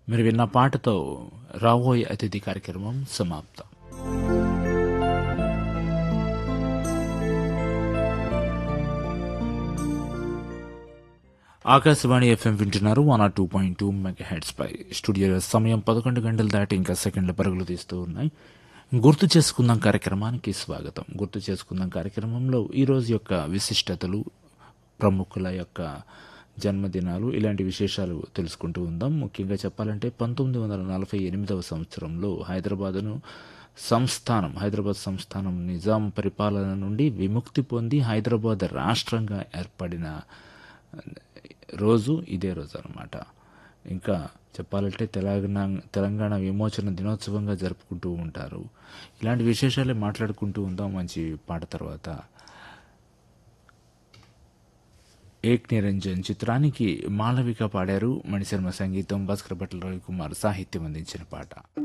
మీరు విన్న పాటతో రాబోయే అతిథి కార్యక్రమం సమాప్తం ఆకాశవాణి ఎఫ్ఎం వింటున్నారు one or two point two megahertz పై స్టూడియోలో సమయం పదకొండు గంటలు దాటి ఇంకా సెకండ్ల పరుగులు తీస్తూ ఉన్నాయి గుర్తు చేసుకుందాం కార్యక్రమానికి స్వాగతం గుర్తు చేసుకుందాం కార్యక్రమంలో ఈరోజు యొక్క విశిష్టతలు ప్రముఖుల యొక్క జన్మదినాలు ఇలాంటి విశేషాలు తెలుసుకుంటూ ఉందాం ముఖ్యంగా చెప్పాలంటే పంతొమ్మిది వందల నలభై ఎనిమిదవ సంవత్సరంలో హైదరాబాదును సంస్థానం హైదరాబాద్ సంస్థానం నిజాం పరిపాలన నుండి విముక్తి పొంది హైదరాబాద్ రాష్ట్రంగా ఏర్పడిన రోజు ఇదే రోజు అనమాట ఇంకా చెప్పాలంటే తెలంగాణ తెలంగాణ విమోచన దినోత్సవంగా జరుపుకుంటూ ఉంటారు ఇలాంటి విశేషాలే మాట్లాడుకుంటూ ఉందాం మంచి పాట తర్వాత ఏక్ నిరంజన్ చిత్రానికి మాళవిక పాడారు మణిశర్మ సంగీతం భాస్కర్ భట్ల రవికుమార్ సాహిత్యం అందించిన పాట